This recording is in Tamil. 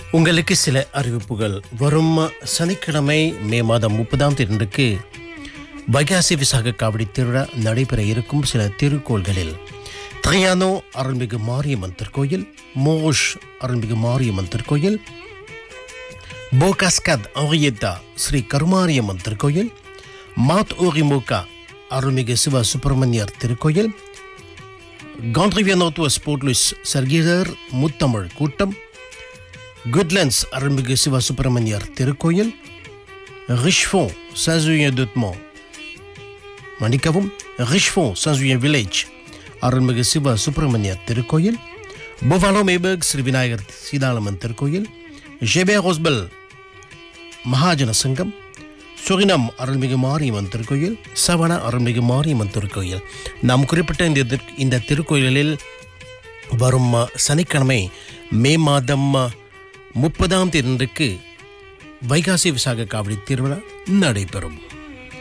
உங்களுக்கு சில அறிவிப்புகள் வரும் சனிக்கிழமை மே மாதம் முப்பதாம் தேதிக்கு வைகாசி விசாக காவடி திருவிழா நடைபெற இருக்கும் சில திருக்கோள்களில் தையானோ அருள்மிகு மாரியம்மன் திருக்கோயில் மோஷ் அருள்மிகு மாரியம்மன் திருக்கோயில் போகாஸ்கத் அவையத்தா ஸ்ரீ கருமாரியம்மன் திருக்கோயில் மாத் ஓரிமோகா அருள்மிகு சிவ சுப்பிரமணியர் திருக்கோயில் கான்ட்ரிவியனோத்துவ ஸ்போர்ட்லுஸ் சர்கீதர் முத்தமிழ் கூட்டம் குட்லண்ட்ஸ் அருள்மிகு சிவ சுப்பிரமணியர் திருக்கோயில் ரிஷ்ஃபோன் சசுய துத்மோ மன்னிக்கவும் ரிஷ்ஃபோன் சசுய வில்லேஜ் அருள்மிகு சிவ சுப்பிரமணியர் திருக்கோயில் புவாலோ மேபர்க் ஸ்ரீ விநாயகர் சீதாளமன் திருக்கோயில் ஜெபே ஹோஸ்பல் மகாஜன சங்கம் சுகினம் அருள்மிகு மாரியம்மன் திருக்கோயில் சவண அருள்மிகு மாரியம்மன் திருக்கோயில் நாம் குறிப்பிட்ட இந்த திரு- இந்த திருக்கோயிலில் வரும் அ, சனிக்கிழமை மே மாதம் அ, முப்பதாம் தேதிக்கு வைகாசி விசாக காவடி திருவிழா நடைபெறும்